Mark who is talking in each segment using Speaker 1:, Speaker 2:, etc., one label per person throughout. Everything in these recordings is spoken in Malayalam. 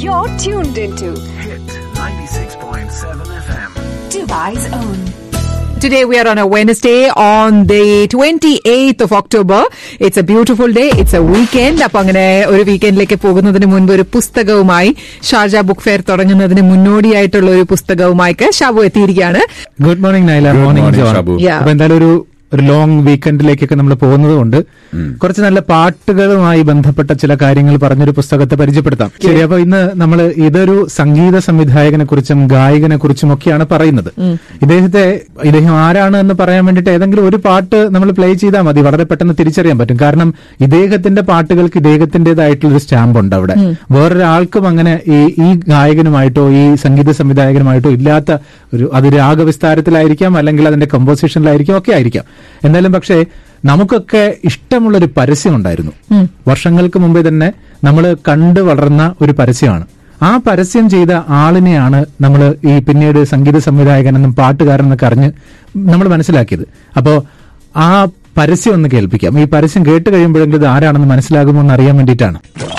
Speaker 1: You're tuned into
Speaker 2: Hit 96.7 FM.
Speaker 1: Dubai's own.
Speaker 3: Today we are on a Wednesday on the 28th of October. It's a beautiful day. It's a weekend. അപ്പൊ അങ്ങനെ ഒരു വീക്കെൻഡിലേക്ക് പോകുന്നതിന് മുൻപ് ഒരു പുസ്തകവുമായി ഷാർജ ബുക്ക് ഫെയർ തുടങ്ങുന്നതിന് മുന്നോടിയായിട്ടുള്ള ഒരു പുസ്തകവുമായി ഷാബു എത്തിയിരിക്കുകയാണ്
Speaker 4: good morning Naila
Speaker 5: Good
Speaker 4: morning
Speaker 5: morning,
Speaker 4: John
Speaker 5: Shabu.
Speaker 3: Yeah.
Speaker 4: അപ്പൊ എന്തായാലും ഒരു ഒരു ലോങ് വീക്കെൻഡിലേക്കൊക്കെ നമ്മൾ പോകുന്നത് കൊണ്ട് കുറച്ച് നല്ല പാട്ടുകളുമായി ബന്ധപ്പെട്ട ചില കാര്യങ്ങൾ പറഞ്ഞൊരു പുസ്തകത്തെ പരിചയപ്പെടുത്താം ശരി അപ്പൊ ഇന്ന് നമ്മൾ ഇതൊരു സംഗീത സംവിധായകനെ കുറിച്ചും ഗായകനെ കുറിച്ചും ഒക്കെയാണ് പറയുന്നത് ഇദ്ദേഹത്തെ ഇദ്ദേഹം ആരാണ് എന്ന് പറയാൻ വേണ്ടിയിട്ട് ഏതെങ്കിലും ഒരു പാട്ട് നമ്മൾ പ്ലേ ചെയ്താൽ മതി വളരെ പെട്ടെന്ന് തിരിച്ചറിയാൻ പറ്റും കാരണം ഇദ്ദേഹത്തിന്റെ പാട്ടുകൾക്ക് ഇദ്ദേഹത്തിന്റേതായിട്ടുള്ള ഒരു സ്റ്റാമ്പ് ഉണ്ട് അവിടെ വേറൊരാൾക്കും അങ്ങനെ ഈ ഈ ഗായകനുമായിട്ടോ ഈ സംഗീത സംവിധായകനുമായിട്ടോ ഇല്ലാത്ത ഒരു അത് രാഗവിസ്താരത്തിലായിരിക്കാം അല്ലെങ്കിൽ അതിന്റെ കമ്പോസിഷനിലായിരിക്കാം ഒക്കെ ആയിരിക്കാം എന്നാലും പക്ഷേ നമുക്കൊക്കെ ഇഷ്ടമുള്ളൊരു പരസ്യം ഉണ്ടായിരുന്നു വർഷങ്ങൾക്ക് മുമ്പേ തന്നെ നമ്മൾ കണ്ടു വളർന്ന ഒരു പരസ്യമാണ് ആ പരസ്യം ചെയ്ത ആളിനെയാണ് നമ്മൾ ഈ പിന്നീട് സംഗീത സംവിധായകൻ എന്നും പാട്ടുകാരൻ എന്നൊക്കെ അറിഞ്ഞ് നമ്മൾ മനസ്സിലാക്കിയത് അപ്പോ ആ പരസ്യം ഒന്ന് കേൾപ്പിക്കാം ഈ പരസ്യം കേട്ട് കഴിയുമ്പോഴെങ്കിലും ഇത് ആരാണെന്ന് മനസ്സിലാകുമോ എന്ന് അറിയാൻ വേണ്ടിയിട്ടാണ്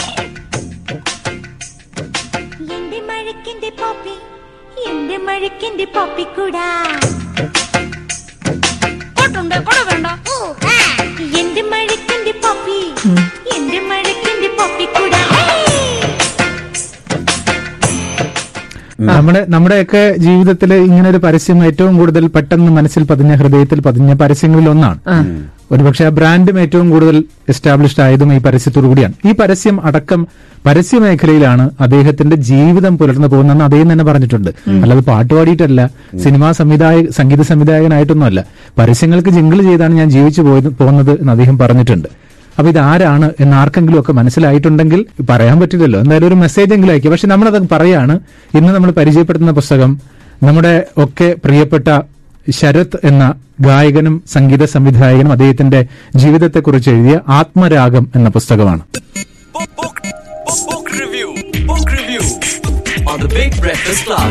Speaker 6: എന്റെ മഴക്കിന്റെ പോപ്പി എന്റെ മഴക്കിന്റെ പോപ്പിക്കൂടാ എന്റെ മഴക്കിന്റെ പോപ്പി എന്റെ മഴക്കിന്റെ പോപ്പിക്കൂടാ
Speaker 4: നമ്മുടെ നമ്മുടെയൊക്കെ ജീവിതത്തിൽ ഇങ്ങനെ ഒരു പരസ്യം ഏറ്റവും കൂടുതൽ പെട്ടെന്ന് മനസ്സിൽ പതിഞ്ഞ ഹൃദയത്തിൽ പതിഞ്ഞ പരസ്യങ്ങളിൽ ഒന്നാണ് ഒരുപക്ഷെ ആ ബ്രാൻഡും ഏറ്റവും കൂടുതൽ എസ്റ്റാബ്ലിഷ്ഡ് ആയതും ഈ പരസ്യത്തോടു കൂടിയാണ് ഈ പരസ്യം അടക്കം പരസ്യ മേഖലയിലാണ് അദ്ദേഹത്തിന്റെ ജീവിതം പുലർന്നു പോകുന്നതെന്ന് അദ്ദേഹം തന്നെ പറഞ്ഞിട്ടുണ്ട് അല്ലാതെ പാട്ടുപാടിയിട്ടല്ല സിനിമാ സംവിധായ സംഗീത സംവിധായകനായിട്ടൊന്നുമല്ല പരസ്യങ്ങൾക്ക് ജിങ്കിൾ ചെയ്താണ് ഞാൻ ജീവിച്ചു പോയത് പോകുന്നത് എന്ന് അദ്ദേഹം പറഞ്ഞിട്ടുണ്ട് അപ്പൊ ഇത് ആരാണ് എന്ന് ആർക്കെങ്കിലും ഒക്കെ മനസ്സിലായിട്ടുണ്ടെങ്കിൽ പറയാൻ പറ്റില്ലല്ലോ എന്തായാലും ഒരു മെസ്സേജ് എങ്കിലും അയക്കും പക്ഷെ നമ്മളത് പറയാണ് ഇന്ന് നമ്മൾ പരിചയപ്പെടുത്തുന്ന പുസ്തകം നമ്മുടെ ഒക്കെ പ്രിയപ്പെട്ട ശരത് എന്ന ഗായകനും സംഗീത സംവിധായകനും അദ്ദേഹത്തിന്റെ ജീവിതത്തെക്കുറിച്ച് എഴുതിയ ആത്മരാഗം എന്ന പുസ്തകമാണ്
Speaker 2: Book, book, book, book review. Book review on the Big Breakfast Club.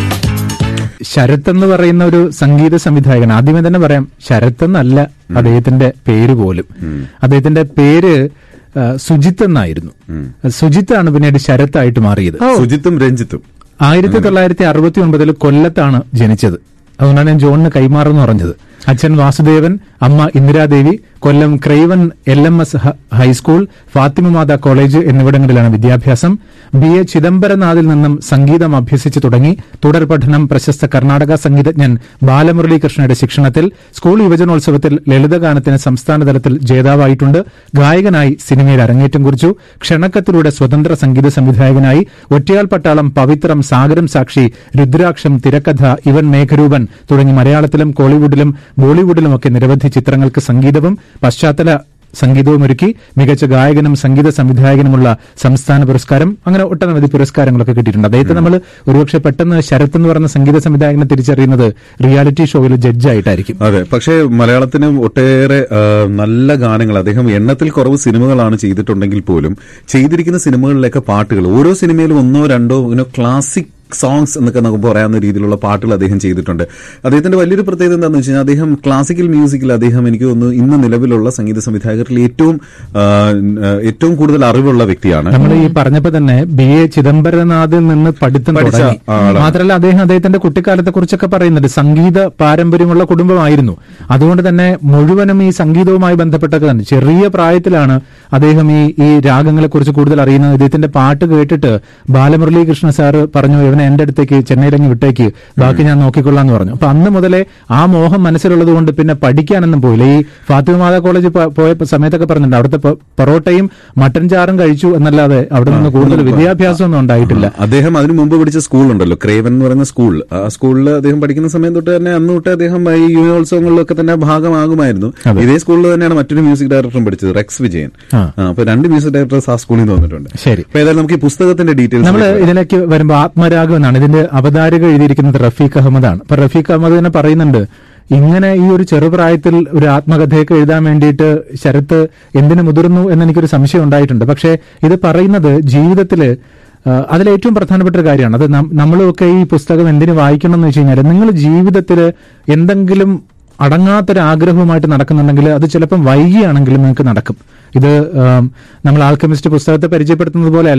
Speaker 4: Sarath എന്ന് പറയുന്ന ഒരു സംഗീത സംവിധായകൻ ആദ്യമേ തന്നെ പറയാം ശരത് എന്നല്ല അദ്ദേഹത്തിന്റെ പേര് പോലും അദ്ദേഹത്തിന്റെ പേര് ആ, സുജിത്ത് എന്നായിരുന്നു സുജിത്താണ് പിന്നീട് ശരത്തായിട്ട് മാറിയത്
Speaker 5: സുജിത്തും രഞ്ജിത്തും
Speaker 4: ആയിരത്തി തൊള്ളായിരത്തി അറുപത്തി ഒൻപതിൽ കൊല്ലത്താണ് ജനിച്ചത് അതുകൊണ്ടാണ് ഞാൻ ജോണിന് കൈമാറെന്ന് പറഞ്ഞത് അച്ഛൻ വാസുദേവൻ അമ്മ ഇന്ദിരാദേവി കൊല്ലം ക്രൈവൻ L M S high school Fathimamatha college എന്നിവിടങ്ങളിലാണ് വിദ്യാഭ്യാസം ബി എ ചിദംബരനാഥിൽ നിന്നും സംഗീതം അഭ്യസിച്ചു തുടങ്ങി തുടർ പഠനം പ്രശസ്ത കർണാടക സംഗീതജ്ഞൻ ബാലമുരളി കൃഷ്ണയുടെ ശിക്ഷണത്തിൽ സ്കൂൾ യുവജനോത്സവത്തിൽ ലളിതഗാനത്തിന് സംസ്ഥാനതലത്തിൽ ജേതാവായിട്ടുണ്ട് ഗായകനായി സിനിമയിൽ അരങ്ങേറ്റം കുറിച്ചു ക്ഷണക്കത്തിലൂടെ സ്വതന്ത്ര സംഗീത സംവിധായകനായി ഒറ്റയാൾ പട്ടാളം പവിത്രം സാഗരം സാക്ഷി രുദ്രാക്ഷം തിരക്കഥ ഇവൻ മേഘരൂപൻ തുടങ്ങി മലയാളത്തിലും കോളിവുഡിലും ബോളിവുഡിലുമൊക്കെ നിരവധി ചിത്രങ്ങൾക്ക് സംഗീതവും പശ്ചാത്തല സംഗീതവും ഒരുക്കി മികച്ച ഗായകനും സംഗീത സംവിധായകനുമുള്ള സംസ്ഥാന പുരസ്കാരം അങ്ങനെ ഒട്ടനവധി പുരസ്കാരങ്ങളൊക്കെ കിട്ടിയിട്ടുണ്ട് അദ്ദേഹത്തെ നമ്മൾ ഒരുപക്ഷെ പെട്ടെന്ന് ശരത് എന്ന് പറഞ്ഞ സംഗീത സംവിധായകനെ തിരിച്ചറിയുന്നത് റിയാലിറ്റി ഷോയിൽ ജഡ്ജായിട്ടായിരിക്കും
Speaker 5: അതെ പക്ഷേ മലയാളത്തിന് ഒട്ടേറെ ആ, നല്ല ഗാനങ്ങൾ അദ്ദേഹം എണ്ണത്തിൽ കുറവ് സിനിമകളാണ് ചെയ്തിട്ടുണ്ടെങ്കിൽ പോലും ചെയ്തിരിക്കുന്ന സിനിമകളിലൊക്കെ പാട്ടുകൾ ഓരോ സിനിമയിലും ഒന്നോ രണ്ടോ ഇങ്ങനെ ക്ലാസിക് സോങ്സ് എന്നൊക്കെ നമുക്ക് പറയാവുന്ന രീതിയിലുള്ള പാട്ടുകൾ അദ്ദേഹം ചെയ്തിട്ടുണ്ട് അദ്ദേഹത്തിന്റെ വലിയൊരു പ്രത്യേകത എന്താണെന്ന് വെച്ച് കഴിഞ്ഞാൽ അദ്ദേഹം ക്ലാസിക്കൽ മ്യൂസിക്കിൽ അദ്ദേഹം എനിക്ക് തോന്നുന്നു ഇന്ന് നിലവിലുള്ള സംഗീത സംവിധായകരിൽ ഏറ്റവും ആ, ആ, ഏറ്റവും കൂടുതൽ അറിവുള്ള വ്യക്തിയാണ്
Speaker 4: നമ്മൾ ഈ പറഞ്ഞപ്പോ തന്നെ ബി എ ചിദംബരനാഥിൽ നിന്ന് പഠിത്തം
Speaker 5: പഠിച്ച
Speaker 4: തുടങ്ങി
Speaker 5: ആളാണ്.
Speaker 4: മാത്രമല്ല അദ്ദേഹം അദ്ദേഹത്തിന്റെ കുട്ടിക്കാലത്തെ കുറിച്ചൊക്കെ പറയുന്നുണ്ട് സംഗീത പാരമ്പര്യമുള്ള കുടുംബമായിരുന്നു അതുകൊണ്ട് തന്നെ മുഴുവനും ഈ സംഗീതവുമായി ബന്ധപ്പെട്ടൊക്കെ തന്നെ ചെറിയ പ്രായത്തിലാണ് അദ്ദേഹം ഈ ഈ രാഗങ്ങളെ കുറിച്ച് കൂടുതൽ അറിയുന്നത് ഇദ്ദേഹത്തിന്റെ പാട്ട് കേട്ടിട്ട് ബാലമുരളി കൃഷ്ണ സാറ് പറഞ്ഞു ഇവനെ എന്റെ അടുത്തേക്ക് ചെന്നൈയിലങ്ങ് വിട്ടേക്ക് ബാക്കി ഞാൻ നോക്കിക്കൊള്ളാം എന്ന് പറഞ്ഞു അപ്പൊ അന്ന് മുതലേ ആ മോഹം മനസ്സിലുള്ളത് കൊണ്ട് പിന്നെ പഠിക്കാനൊന്നും പോയില്ല ഈ ഫാത്തിമ മാതാ കോളേജിൽ പോ- പോയ സമയത്തൊക്കെ പറഞ്ഞിട്ടുണ്ട് അവിടുത്തെ പൊ- പൊറോട്ടയും മട്ടൻ ചാറും കഴിച്ചു എന്നല്ലാതെ അവിടെ നിന്ന് കൂടുതൽ വിദ്യാഭ്യാസം ഒന്നും ഉണ്ടായിട്ടില്ല
Speaker 5: അദ്ദേഹം അതിനു മുമ്പ് പഠിച്ച സ്കൂളുണ്ടല്ലോ ക്രേവൻ എന്ന് പറയുന്ന സ്കൂൾ ആ സ്കൂളിൽ അദ്ദേഹം പഠിക്കുന്ന സമയം തൊട്ട് തന്നെ അന്ന് തൊട്ട് അദ്ദേഹം ഈ യുവജനോത്സവങ്ങളിലൊക്കെ തന്നെ ഭാഗമാകുമായിരുന്നു ഇതേ സ്കൂളിൽ തന്നെയാണ് മറ്റൊരു മ്യൂസിക് ഡയറക്ടറും പഠിച്ചത് റെക്സ് വിജയൻ
Speaker 4: ആ.
Speaker 5: ആ, അപ്പൊ രണ്ട് മ്യൂസിക് ഡയറക്ടേഴ്സ് ആ സ്കൂളിൽ നിന്ന് വന്നിട്ടുണ്ട്
Speaker 4: ശരി.
Speaker 5: അപ്പൊ ഏതായാലും നമുക്ക് ഈ പുസ്തകത്തിന്റെ ഡീറ്റെയിൽസ്
Speaker 4: നമ്മൾ ഇതിലേക്ക് വരുമ്പോൾ ആത്മരാഗം എന്നാണ് ഇതിന്റെ അവതാരക എഴുതിയിരിക്കുന്നത് റഫീഖ് അഹമ്മദാണ് അപ്പൊ റഫീഖ് അഹമ്മദ് തന്നെ പറയുന്നുണ്ട് ഇങ്ങനെ ഈ ഒരു ചെറുപ്രായത്തിൽ ഒരു ആത്മകഥയൊക്കെ എഴുതാൻ വേണ്ടിയിട്ട് ശരത്ത് എന്തിനു മുതിർന്നു എന്ന് എനിക്കൊരു സംശയം ഉണ്ടായിട്ടുണ്ട് പക്ഷേ ഇത് പറയുന്നത് ജീവിതത്തില് ആ, അതിലേറ്റവും പ്രധാനപ്പെട്ട ഒരു കാര്യമാണ് അത് നം- നമ്മളൊക്കെ ഈ പുസ്തകം എന്തിനു വായിക്കണം എന്ന് വെച്ച് കഴിഞ്ഞാൽ നിങ്ങൾ ജീവിതത്തിൽ എന്തെങ്കിലും അടങ്ങാത്തൊരു ആഗ്രഹവുമായിട്ട് നടക്കുന്നുണ്ടെങ്കിൽ അത് ചിലപ്പം വൈകിയാണെങ്കിലും നിങ്ങൾക്ക് നടക്കും ഇത് ആം, നമ്മൾ ആൽക്കമിസ്റ്റ് പുസ്തകത്തെ പരിചയപ്പെടുത്തുന്നത് പോലെ അല്ല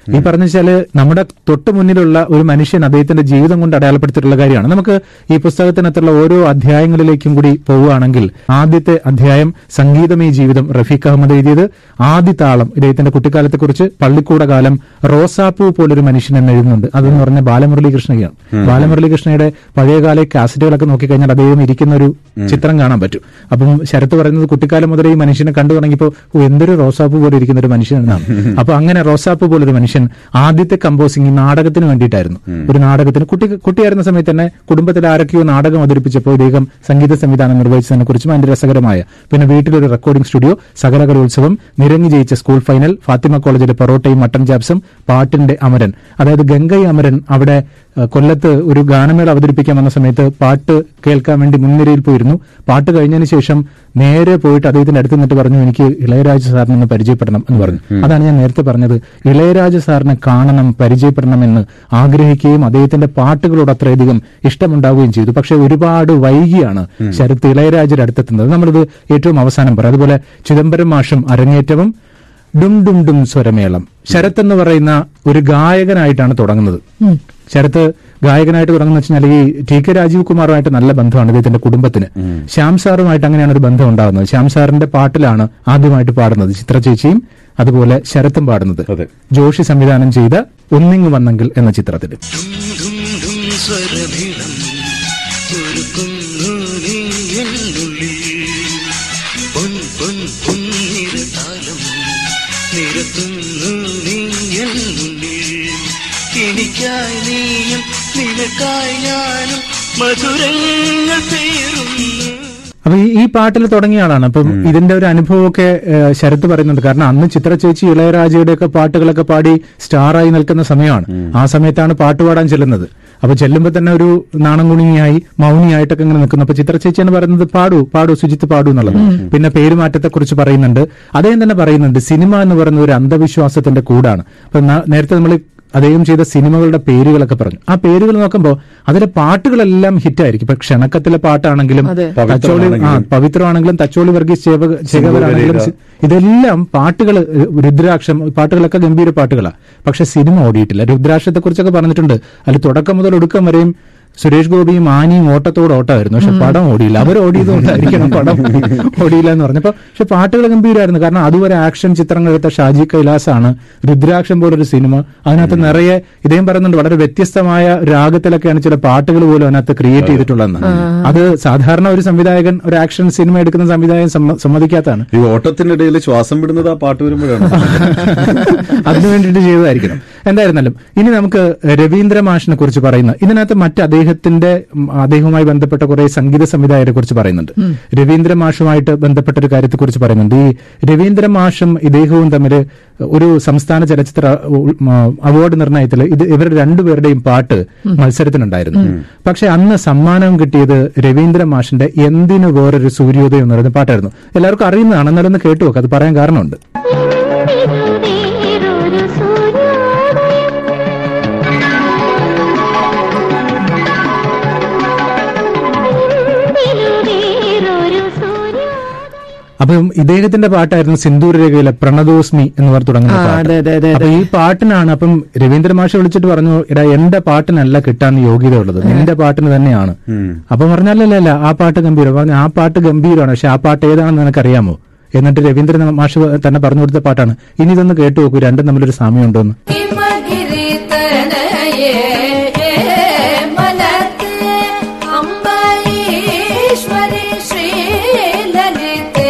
Speaker 4: ഈ പറഞ്ഞ വെച്ചാല് നമ്മുടെ തൊട്ട് മുന്നിലുള്ള ഒരു മനുഷ്യൻ അദ്ദേഹത്തിന്റെ ജീവിതം കൊണ്ട് അടയാളപ്പെടുത്തിയിട്ടുള്ള കാര്യമാണ് നമുക്ക് ഈ പുസ്തകത്തിനകത്തുള്ള ഓരോ അധ്യായങ്ങളിലേക്കും കൂടി പോവുകയാണെങ്കിൽ ആദ്യത്തെ അധ്യായം സംഗീതമേ ജീവിതം റഫീഖ് അഹമ്മദ് എഴുതിയത് ആദ്യ താളം ഇദ്ദേഹത്തിന്റെ കുട്ടിക്കാലത്തെക്കുറിച്ച് പള്ളിക്കൂട കാലം റോസാപ്പൂ പോലൊരു മനുഷ്യൻ എന്ന് എഴുതുന്നുണ്ട് അതെന്ന് പറഞ്ഞ ബാലമുരളി കൃഷ്ണയാണ് ബാലമുരളി കൃഷ്ണയുടെ പഴയകാല കാസറ്റുകളൊക്കെ നോക്കിക്കഴിഞ്ഞാൽ അദ്ദേഹം ഇരിക്കുന്ന ഒരു ചിത്രം കാണാൻ പറ്റും അപ്പം ശരത്ത് പറയുന്നത് കുട്ടിക്കാലം മുതലേ ഈ മനുഷ്യനെ കണ്ടു തുടങ്ങിയപ്പോൾ "ഓ, എന്തൊരു റോസാപ്പൂ പോലെ ഇരിക്കുന്ന ഒരു മനുഷ്യൻ എന്നാണ് അപ്പൊ അങ്ങനെ റോസാപ്പൂ പോലൊരു മനുഷ്യൻ ആദ്യത്തെ കമ്പോസിംഗ് ഈ നാടകത്തിന് വേണ്ടിയിട്ടായിരുന്നു ഒരു നാടകത്തിന് കുട്ടി കുട്ടിയായിരുന്ന സമയത്ത് തന്നെ കുടുംബത്തിൽ ആരൊക്കെയോ നാടകം അവതരിപ്പിച്ചപ്പോൾ ഇദ്ദേഹം സംഗീത സംവിധാനം നിർവഹിച്ചതിനെ കുറിച്ചും അതിന്റെ രസകരമായ പിന്നെ വീട്ടിലൊരു റെക്കോർഡിംഗ് സ്റ്റുഡിയോ സകല കലോത്സവം നിരങ്ങി ജയിച്ച സ്കൂൾ ഫൈനൽ ഫാത്തിമ കോളേജിലെ പൊറോട്ടയും മട്ടൻ ജാപ്സും പാട്ടിന്റെ അമരൻ അതായത് ഗംഗൈ അമരൻ അവിടെ ഏഹ്, കൊല്ലത്ത് ഒരു ഗാനമേള അവതരിപ്പിക്കാൻ വന്ന സമയത്ത് പാട്ട് കേൾക്കാൻ വേണ്ടി മുൻനിരയിൽ പോയിരുന്നു പാട്ട് കഴിഞ്ഞതിന് ശേഷം നേരെ പോയിട്ട് അദ്ദേഹത്തിന്റെ അടുത്ത് നിന്നിട്ട് പറഞ്ഞു എനിക്ക് ഇളയരാജ സാറിനെ ഒന്ന് പരിചയപ്പെടണം എന്ന് പറഞ്ഞു അതാണ് ഞാൻ നേരത്തെ പറഞ്ഞത് ഇളയരാജ സാറിനെ കാണണം പരിചയപ്പെടണം എന്ന് ആഗ്രഹിക്കുകയും അദ്ദേഹത്തിന്റെ പാട്ടുകളോട് അത്രയധികം ഇഷ്ടമുണ്ടാവുകയും ചെയ്തു പക്ഷെ ഒരുപാട് വൈകിയാണ് ശരത്ത് ഇളയരാജയുടെ അടുത്തെത്തുന്നത് നമ്മളിത് ഏറ്റവും അവസാനം പറയാം അതുപോലെ ചിദംബരം മാഷും അരങ്ങേറ്റവും ഡും ഡും ഡും സ്വരമേളം ശരത്ത് എന്ന് പറയുന്ന ഒരു ഗായകനായിട്ടാണ് തുടങ്ങുന്നത് ശരത്ത് ഗായകനായിട്ട് തുടങ്ങുന്ന വെച്ചാൽ ഈ ടി കെ രാജീവ് കുമാറുമായിട്ട് നല്ല ബന്ധമാണ് ഇദ്ദേഹത്തിന്റെ കുടുംബത്തിന് ശ്യാം സാറുമായിട്ട് അങ്ങനെയാണ് ഒരു ബന്ധം ഉണ്ടാകുന്നത് ശ്യാം സാറിന്റെ പാട്ടിലാണ് ആദ്യമായിട്ട് പാടുന്നത് ചിത്ര ചേച്ചിയും അതുപോലെ ശരത്തും പാടുന്നത്
Speaker 5: അതെ.
Speaker 4: ജോഷി സംവിധാനം ചെയ്ത ഒന്നിങ്ങു വന്നെങ്കിൽ എന്ന ചിത്രത്തിൽ
Speaker 7: ധും ധും സ്വരമേളം ഒരുക്കുന്നു നീ എന്നുള്ളിൽ പൊൻ പൊൻ പൊന്നിര താലം നിരത്തുന്നു നീ എന്നുള്ളിൽ എനിക്കായി നീയും നിനക്കായി ഞാനും മധുരങ്ങൾ പേറുന്നു
Speaker 4: അപ്പൊ ഈ- ഈ പാട്ടിൽ തുടങ്ങിയ ആളാണ് അപ്പം ഇതിന്റെ ഒരു അനുഭവമൊക്കെ ഏഹ്, ശരത്ത് പറയുന്നുണ്ട് കാരണം അന്ന് ചിത്ര ചേച്ചി ഇളയരാജയുടെ ഒക്കെ പാട്ടുകളൊക്കെ പാടി സ്റ്റാറായി നിൽക്കുന്ന സമയമാണ് ആ സമയത്താണ് പാട്ട് പാടാൻ ചെല്ലുന്നത് അപ്പൊ ചെല്ലുമ്പോൾ തന്നെ ഒരു നാണം കുണിയായി മൗനിയായിട്ടൊക്കെ ഇങ്ങനെ നിൽക്കുന്നു അപ്പൊ ചിത്ര ചേച്ചിയാണ് പറയുന്നത് പാടൂ പാടൂ സുജിത്ത് പാടൂ എന്നുള്ളത് പിന്നെ പേരുമാറ്റത്തെ കുറിച്ച് പറയുന്നുണ്ട് അദ്ദേഹം തന്നെ പറയുന്നുണ്ട് സിനിമ എന്ന് പറയുന്ന ഒരു അന്ധവിശ്വാസത്തിന്റെ കൂടാണ് അപ്പൊ ന- നേരത്തെ നമ്മൾ അദ്ദേഹം ചെയ്ത സിനിമകളുടെ പേരുകളൊക്കെ പറഞ്ഞു ആ പേരുകൾ നോക്കുമ്പോൾ അതിലെ പാട്ടുകളെല്ലാം ഹിറ്റായിരിക്കും ഇപ്പൊ ക്ഷണക്കത്തിലെ പാട്ടാണെങ്കിലും തച്ചോളി ആ പവിത്രമാണെങ്കിലും തച്ചോളി വർഗീസ് ചേവ- ചേകവരാണെങ്കിലും സി- ഇതെല്ലാം പാട്ടുകൾ രുദ്രാക്ഷം പാട്ടുകളൊക്കെ ഗംഭീര പാട്ടുകളാണ് പക്ഷെ സിനിമ ഓടിയിട്ടില്ല രുദ്രാക്ഷത്തെ കുറിച്ചൊക്കെ പറഞ്ഞിട്ടുണ്ട് അതിൽ തുടക്കം മുതൽ ഒടുക്കം വരെയും സുരേഷ് ഗോപിയും ആനിയും ഓട്ടത്തോട് ഓട്ടമായിരുന്നു പക്ഷെ പടം ഓടിയില്ല അവർ ഓടിയതുകൊണ്ടായിരിക്കണം പടം ഓടിയില്ല എന്ന് പറഞ്ഞപ്പോ പക്ഷെ പാട്ടുകൾ ഗംഭീരമായിരുന്നു കാരണം അതുവരെ ആക്ഷൻ ചിത്രങ്ങൾ എടുത്ത ഷാജി കൈലാസാണ് രുദ്രാക്ഷം പോലൊരു സിനിമ അതിനകത്ത് നിറയെ ഇദ്ദേഹം പറയുന്നുണ്ട് വളരെ വ്യത്യസ്തമായ രാഗത്തിലൊക്കെയാണ് ചില പാട്ടുകൾ പോലും അതിനകത്ത് ക്രിയേറ്റ് ചെയ്തിട്ടുള്ളതെന്ന് അത് സാധാരണ ഒരു സംവിധായകൻ ഒരു ആക്ഷൻ സിനിമ എടുക്കുന്ന സംവിധായകൻ സമ്മ- സമ്മതിക്കാത്തതാണ്
Speaker 5: ഈ ഓട്ടത്തിനിടയിൽ ശ്വാസം വിടുന്നത് ആ പാട്ട് വരുമ്പോഴാണ്
Speaker 4: അതിനു വേണ്ടിയിട്ട് ചെയ്തതായിരിക്കണം എന്തായിരുന്നാലും ഇനി നമുക്ക് രവീന്ദ്ര മാഷിനെ കുറിച്ച് പറയുന്ന ഇതിനകത്ത് മറ്റ് അദ്ദേഹത്തിന്റെ ഉം, അദ്ദേഹവുമായി ബന്ധപ്പെട്ട കുറെ സംഗീത സംവിധായകരെ കുറിച്ച് പറയുന്നുണ്ട് രവീന്ദ്ര മാഷുമായിട്ട് ബന്ധപ്പെട്ട ഒരു കാര്യത്തെ കുറിച്ച് പറയുന്നുണ്ട് ഈ രവീന്ദ്ര മാഷും ഇദ്ദേഹവും തമ്മിൽ ഒരു സംസ്ഥാന ചലച്ചിത്ര ഉ- ഉം, അവാർഡ് നിർണയത്തിൽ ഇത് ഇവരുടെ രണ്ടുപേരുടെയും പാട്ട് മത്സരത്തിനുണ്ടായിരുന്നു പക്ഷെ അന്ന് സമ്മാനം കിട്ടിയത് രവീന്ദ്ര മാഷിന്റെ എന്തിനു വേറൊരു സൂര്യോദയം എന്ന് പറയുന്ന പാട്ടായിരുന്നു എല്ലാവർക്കും അറിയുന്നതാണ് എന്നാലും ഒന്ന് കേട്ടു നോക്കാം അത് പറയാൻ കാരണമുണ്ട്
Speaker 6: വേറൊരു സൂര്യോദയം വേറൊരു സൂര്യോദയം
Speaker 4: അപ്പം ഇദ്ദേഹത്തിന്റെ പാട്ടായിരുന്നു സിന്ദൂര രേഖയിലെ പ്രണതോസ്മി എന്ന് പറഞ്ഞ് തുടങ്ങുന്ന
Speaker 3: ആ,
Speaker 4: പാട്ട്
Speaker 3: അതെ, അതെ, അതെ,
Speaker 4: അപ്പൊ ഈ പാട്ടിനാണ് അപ്പം രവീന്ദ്ര മാഷ വിളിച്ചിട്ട് പറഞ്ഞു എടാ എന്റെ പാട്ടിനല്ല കിട്ടാൻ യോഗ്യത ഉള്ളത് നിന്റെ പാട്ടിന് തന്നെയാണ് അപ്പൊ പറഞ്ഞല്ലല്ല ആ പാട്ട് ഗംഭീരം പറഞ്ഞു ആ പാട്ട് ഗംഭീരമാണ് പക്ഷെ ആ പാട്ട് ഏതാണെന്ന് നിനക്കറിയാമോ എന്നിട്ട് രവീന്ദ്രൻ മാഷ് തന്നെ പറഞ്ഞു കൊടുത്ത പാട്ടാണ് ഇനി ഇതൊന്ന് കേട്ടു നോക്കൂ രണ്ടും തമ്മിലൊരു സാമ്യമുണ്ടോന്ന്
Speaker 8: ഹിമഗിരി തനയേ മലർത്തേ അംബരീശ്വരി ശ്രീലലിതേ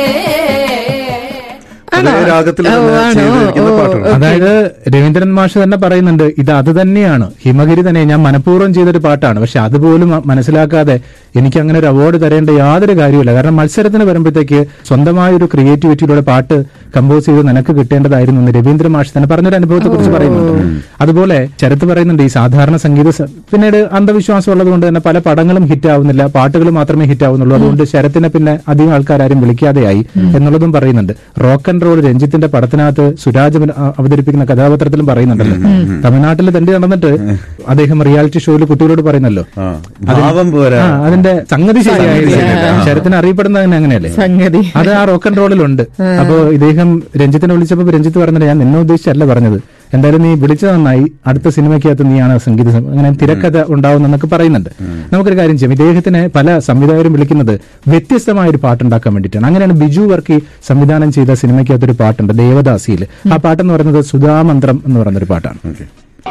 Speaker 5: അതേ രാഗത്തിൽ
Speaker 3: ഓ,
Speaker 5: തന്നെ
Speaker 3: ആണോ?
Speaker 5: ചെയ്തിരിക്കുന്ന
Speaker 3: ഓ,
Speaker 5: പാട്ടാണ്
Speaker 4: അതായത് രവീന്ദ്രൻ മാഷ് തന്നെ പറയുന്നുണ്ട് ഇത് അത് തന്നെയാണ് ഹിമഗിരി തന്നെ ഞാൻ മനഃപൂർവ്വം ചെയ്തൊരു പാട്ടാണ് പക്ഷെ അതുപോലും മ- മനസ്സിലാക്കാതെ എനിക്ക് അങ്ങനെ ഒരു അവാർഡ് തരേണ്ട യാതൊരു കാര്യമില്ല കാരണം മത്സരത്തിന് വരുമ്പോഴത്തേക്ക് സ്വന്തമായ ഒരു ക്രിയേറ്റിവിറ്റിയിലൂടെ പാട്ട് കമ്പോസ് ചെയ്ത് നിനക്ക് കിട്ടേണ്ടതായിരുന്നു എന്ന് രവീന്ദ്ര മാഷ് തന്നെ പറഞ്ഞൊരു അനുഭവത്തെ കുറിച്ച് പറയുന്നുണ്ട് അതുപോലെ ചരത്ത് പറയുന്നുണ്ട് ഈ സാധാരണ സംഗീത സ- പിന്നീട് അന്ധവിശ്വാസം ഉള്ളതുകൊണ്ട് തന്നെ പല പടങ്ങളും ഹിറ്റ് ആവുന്നില്ല പാട്ടുകൾ മാത്രമേ ഹിറ്റ് ആവുന്നുള്ളൂ അതുകൊണ്ട് ശരത്തിനെ പിന്നെ അധികം ആൾക്കാരും വിളിക്കാതെയായി എന്നുള്ളതും പറയുന്നുണ്ട് റോക്ക് ആൻഡ് റോൾ രഞ്ജിത്തിന്റെ പടത്തിനകത്ത് സുരാജ് അവ- അ- അവതരിപ്പിക്കുന്ന കഥാപാത്രത്തിലും പറയുന്നുണ്ടല്ലോ തമിഴ്നാട്ടിൽ തണ്ടി നടന്നിട്ട് അദ്ദേഹം റിയാലിറ്റി ഷോയിൽ കുട്ടികളോട് പറയുന്നല്ലോ
Speaker 5: ആ.
Speaker 4: അതിന്
Speaker 5: ഭാവം പോരാ.
Speaker 4: ആ, അതിന്റെ സംഗതി ശരിയായില്ല
Speaker 3: ശരിയായില്ല.
Speaker 4: ശരത്തിന് അറിയപ്പെടുന്നത് തന്നെ അങ്ങനെയല്ലേ
Speaker 3: സംഗതി
Speaker 4: അത് ആ റോക്ക് ആൻഡ് റോളിലുണ്ട് അപ്പോ ഇദ്ദേഹം അദ്ദേഹം രഞ്ജിത്തിനെ വിളിച്ചപ്പോൾ രഞ്ജിത്ത് പറഞ്ഞത് ഞാൻ നിന്നെ ഉദ്ദേശിച്ചല്ല പറഞ്ഞത് എന്തായാലും നീ വിളിച്ചത് നന്നായി അടുത്ത സിനിമയ്ക്കകത്ത് നീയാണ് സംഗീത സം- അങ്ങനെ തിരക്കഥ ഉണ്ടാവുന്നൊക്കെ പറയുന്നുണ്ട് നമുക്കൊരു കാര്യം ചെയ്യാം ഇദ്ദേഹത്തിനെ പല സംവിധായകരും വിളിക്കുന്നത് വ്യത്യസ്തമായ ഒരു പാട്ടുണ്ടാക്കാൻ വേണ്ടിയിട്ടാണ് അങ്ങനെയാണ് ബിജു വർക്കി സംവിധാനം ചെയ്ത സിനിമയ്ക്കകത്തൊരു പാട്ടുണ്ട് ദേവദാസിയിൽ ആ പാട്ടെന്ന് പറയുന്നത് സുധാമന്ത്രം എന്ന് പറയുന്നൊരു പാട്ടാണ്
Speaker 5: ഓക്കെ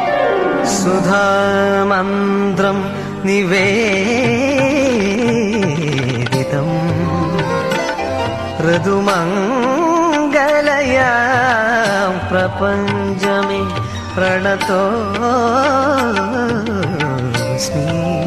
Speaker 7: സുധാമന്ത്രം നിവേദിതം ഋതുമംഗലയാം പ്രപഞ്ചമേ പ്രണതോസ്മി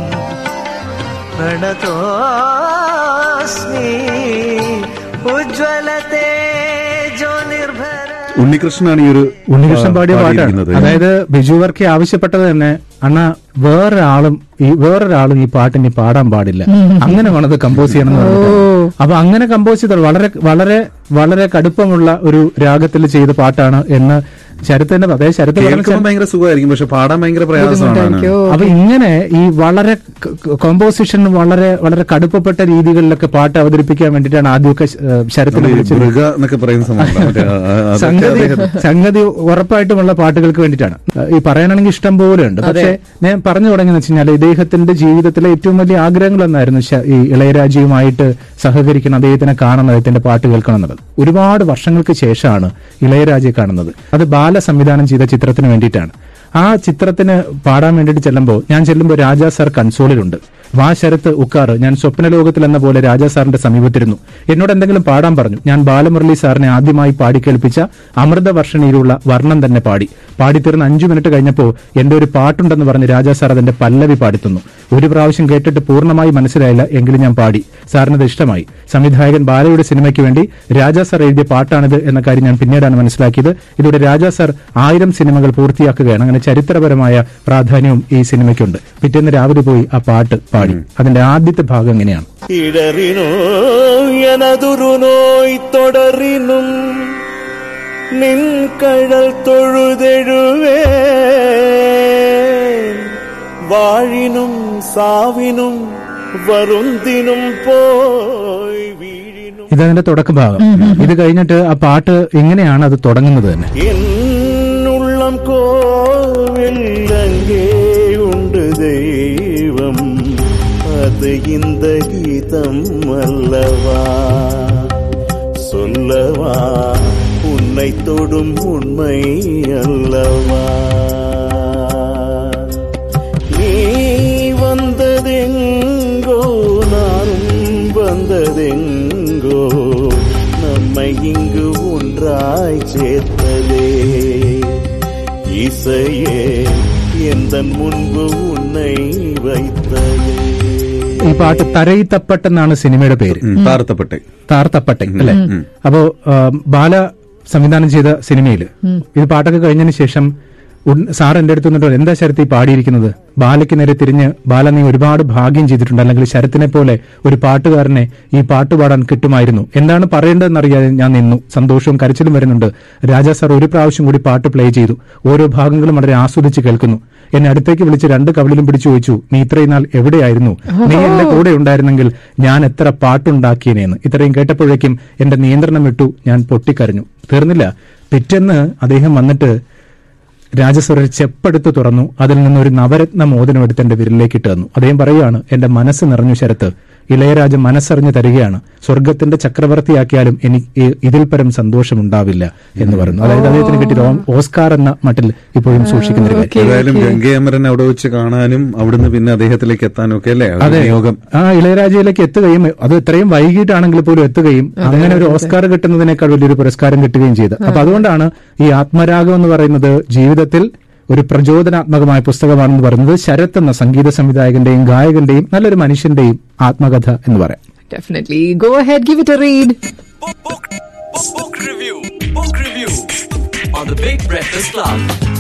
Speaker 7: പ്രണതോസ്മി ഉജ്ജ്വല തേജോ നിർഭര
Speaker 5: ഉണ്ണികൃഷ്ണനാണ് ഈ ഒരു
Speaker 4: ഉണ്ണികൃഷ്ണൻ
Speaker 5: ആ,
Speaker 4: പാടിയ പാട്ടാണ്
Speaker 5: പാടിയിരിക്കുന്നത്.
Speaker 4: അതായത് ബിജു വർക്കി ആവശ്യപ്പെട്ടത് തന്നെ അണ്ണ വേറൊരാളും ഈ വേറൊരാളും ഈ പാട്ട് ഇനി പാടാൻ പാടില്ല അങ്ങനെ വേണത് കമ്പോസ് ചെയ്യണം എന്ന് പറഞ്ഞിട്ട്. അപ്പൊ അങ്ങനെ കമ്പോസ് ചെയ്ത വളരെ വളരെ വളരെ കടുപ്പമുള്ള ഒരു രാഗത്തിൽ ചെയ്ത പാട്ടാണ് എന്ന് ശരത്തിന്റെ അതായത് ശരത്ത് പറഞ്ഞ
Speaker 5: കേൾക്കുമ്പോൾ ഭയങ്കര സുഖമായിരിക്കും പക്ഷെ പാടാൻ ഭയങ്കര പ്രയാസമാണ്
Speaker 3: ബുദ്ധിമുട്ടായിരിക്കോ?
Speaker 4: അപ്പൊ ഇങ്ങനെ ഈ വളരെ കോമ്പോസിഷൻ വളരെ വളരെ കടുപ്പപ്പെട്ട രീതികളിലൊക്കെ പാട്ട് അവതരിപ്പിക്കാൻ വേണ്ടിയിട്ടാണ് ആദ്യമൊക്കെ ശ- ഏഹ് ശരത്തിനെ
Speaker 5: നമ്മള് ഈ
Speaker 4: വിളിച്ചത്
Speaker 5: മൃഗ എന്നൊക്കെ പറയുന്ന സംഭവം മറ്റേ, ആ, ആ, അതൊക്കെ
Speaker 4: സംഗതി
Speaker 5: അദ്ദേഹം-
Speaker 4: സംഗതി ഉറപ്പായിട്ടുമുള്ള പാട്ടുകൾക്ക് വേണ്ടിയിട്ടാണ് ഈ പറയാനാണെങ്കിൽ ഇഷ്ടം പോലെ ഉണ്ട് പക്ഷേ ഞാൻ പറഞ്ഞു തുടങ്ങിയെന്ന് വെച്ച് കഴിഞ്ഞാൽ ഇദ്ദേഹത്തിന്റെ ജീവിതത്തിലെ ഏറ്റവും വലിയ ആഗ്രഹങ്ങൾ എന്നായിരുന്നു ശ- ഈ ഇളയരാജയുമായിട്ട് സഹകരിക്കണം അദ്ദേഹത്തിനെ കാണണം അദ്ദേഹത്തിന്റെ പാട്ട് കേൾക്കണം എന്നുള്ളത് ഒരുപാട് വർഷങ്ങൾക്ക് ശേഷമാണ് ഇളയരാജയെ കാണുന്നത് അത് ബാല സംവിധാനം ചെയ്ത ചിത്രത്തിന് വേണ്ടിയിട്ടാണ് ആ ചിത്രത്തിന് പാടാൻ വേണ്ടിയിട്ട് ചെല്ലുമ്പോൾ ഞാൻ ചെല്ലുമ്പോൾ രാജാ സാർ കൺസോളിലുണ്ട് വാ ശരത്ത് ഉക്കാറ് ഞാൻ സ്വപ്നലോകത്തിൽ എന്ന പോലെ രാജാ സാറിന്റെ സമീപത്തിരുന്നു എന്നോട് എന്തെങ്കിലും പാടാൻ പറഞ്ഞു ഞാൻ ബാലമുരളി സാറിനെ ആദ്യമായി പാടി കേൾപ്പിച്ച അമൃതവർഷണിയിലുള്ള വർണ്ണം തന്നെ പാടി പാടിത്തീർന്ന് അഞ്ചു മിനിറ്റ് കഴിഞ്ഞപ്പോൾ എന്റെ ഒരു പാട്ടുണ്ടെന്ന് പറഞ്ഞ് രാജാ സാർ അതിന്റെ പല്ലവി പാടിത്തുന്നു ഒരു പ്രാവശ്യം കേട്ടിട്ട് പൂർണ്ണമായി മനസ്സിലായില്ല എങ്കിലും ഞാൻ പാടി സാറിനത് ഇഷ്ടമായി സംവിധായകൻ ബാലയുടെ സിനിമയ്ക്ക് വേണ്ടി രാജാ സാർ എഴുതിയ പാട്ടാണിത് എന്ന കാര്യം ഞാൻ പിന്നീടാണ് മനസ്സിലാക്കിയത് ഇതോടെ രാജാ സാർ ആയിരം സിനിമകൾ പൂർത്തിയാക്കുകയാണ് അങ്ങനെ ചരിത്രപരമായ പ്രാധാന്യവും ഈ സിനിമയ്ക്കുണ്ട് പിറ്റേന്ന് രാവിലെ പോയി ആ പാട്ട് പാടി അതിന്റെ ആദ്യത്തെ ഭാഗം എങ്ങനെയാണ്
Speaker 9: இடறினோ எனதுரு நோய் தொடரினும் நின் கழல் தொழுதெழுவே வாழினும் சாவினும் വരുന്തിനും പോയി വീഴിനും
Speaker 4: ഇതതിന്റെ തുടക്ക ഭാഗം ഇത് കഴിഞ്ഞിട്ട് ആ പാട്ട് എങ്ങനെയാണ് അത് തുടങ്ങുന്നത് തന്നെ
Speaker 9: എന്നുള്ളം കോവിൽ അங்கே ഉണ്ട് ദൈവം അത് இந்த கீதம் அல்லவா சொல்லவா உன்னை தொடும் உண்மை அல்லவா நீ வந்ததெங்கோ நானும் வந்ததெங்கோ நம்மை இங்கு ஒன்றாய் சேர்த்ததே இசையே எந்த முன்பு உன்னை வைத்ததே
Speaker 4: ഈ പാട്ട് തരയിത്തപ്പെട്ടെന്നാണ് സിനിമയുടെ പേര്
Speaker 5: ഉം, താഴ്ത്തപ്പെട്ടെ
Speaker 4: താർത്തപ്പട്ടെ അല്ലെ അപ്പോ ആ, ബാല സംവിധാനം ചെയ്ത സിനിമയില് ഇത് പാട്ടൊക്കെ കഴിഞ്ഞതിന് ശേഷം ഉൺ- സാർ എന്റെ അടുത്ത് വന്നിട്ട് പറഞ്ഞു, എന്താ ശരത്ത് ഈ പാടിയിരിക്കുന്നത് ബാലയ്ക്ക് നേരെ തിരിഞ്ഞ് ബാല നീ ഒരുപാട് ഭാഗ്യം ചെയ്തിട്ടുണ്ട് അല്ലെങ്കിൽ ശരത്തിനെ പോലെ ഒരു പാട്ടുകാരനെ ഈ പാട്ട് പാടാൻ കിട്ടുമായിരുന്നു എന്താണ് പറയേണ്ടതെന്നറിയാതെ ഞാൻ നിന്നു സന്തോഷവും കരച്ചിലും വരുന്നുണ്ട് രാജാ സാർ ഒരു പ്രാവശ്യം കൂടി പാട്ട് പ്ലേ ചെയ്തു ഓരോ ഭാഗങ്ങളും വളരെ ആസ്വദിച്ച് കേൾക്കുന്നു എന്നെ അടുത്തേക്ക് വിളിച്ച് രണ്ട് കവിളിലും പിടിച്ചു ചോദിച്ചു നീ ഇത്രയും നാൾ എവിടെയായിരുന്നു നീ എന്റെ കൂടെ ഉണ്ടായിരുന്നെങ്കിൽ ഞാൻ എത്ര പാട്ടുണ്ടാക്കിയനെന്ന് ഇത്രയും കേട്ടപ്പോഴേക്കും എന്റെ നിയന്ത്രണം വിട്ടു ഞാൻ പൊട്ടിക്കരഞ്ഞു തീർന്നില്ല പിറ്റേന്ന് അദ്ദേഹം വന്നിട്ട് രാജസ്വര ചെപ്പെടുത്ത് തുറന്നു അതിൽ നിന്ന് ഒരു നവരത്ന മോദനം എടുത്ത് എന്റെ വിരലിലേക്ക് ഇട്ട് തന്നു അദ്ദേഹം പറയുകയാണ് എന്റെ മനസ്സ് നിറഞ്ഞു ശരത്ത് ഇളയരാജ മനസ്സറിഞ്ഞു തരികയാണ് സ്വർഗത്തിന്റെ ചക്രവർത്തിയാക്കിയാലും എനിക്ക് ഇതിൽ പരം സന്തോഷമുണ്ടാവില്ല എന്ന് പറയുന്നു അതായത് അദ്ദേഹത്തിന് കിട്ടിയ ഓ- ഓസ്കാർ എന്ന മട്ടിൽ ഇപ്പോഴും സൂക്ഷിക്കുന്ന ഒരു കാര്യം
Speaker 5: ഏതായാലും ഗംഗയമരൻ അവിടെ വെച്ച് കാണാനും അവിടുന്ന് പിന്നെ അദ്ദേഹത്തിലേക്ക് എത്താനും ഒക്കെ അല്ലേ
Speaker 4: അതെ
Speaker 5: ഒരു യോഗം
Speaker 4: ആ ഇളയരാജയിലേക്ക് എത്തുകയും അത് ഇത്രയും വൈകിട്ടാണെങ്കിൽ പോലും എത്തുകയും അങ്ങനെ ഒരു ഓസ്കാർ കിട്ടുന്നതിനേക്കാൾ വലിയൊരു പുരസ്കാരം കിട്ടുകയും ചെയ്തു അപ്പൊ അതുകൊണ്ടാണ് ഈ ആത്മരാഗം എന്ന് പറയുന്നത് ജീവിതത്തിൽ ഒരു പ്രചോദനാത്മകമായ പുസ്തകമാണെന്ന് പറയുന്നത് ശരത് എന്ന സംഗീത സംവിധായകന്റെയും ഗായകന്റെയും നല്ലൊരു മനുഷ്യന്റെയും ആത്മകഥ എന്ന് പറയാം
Speaker 3: Definitely. Go ahead, give it a read.
Speaker 2: Book, book, book review. Book review on the Big Breakfast Club.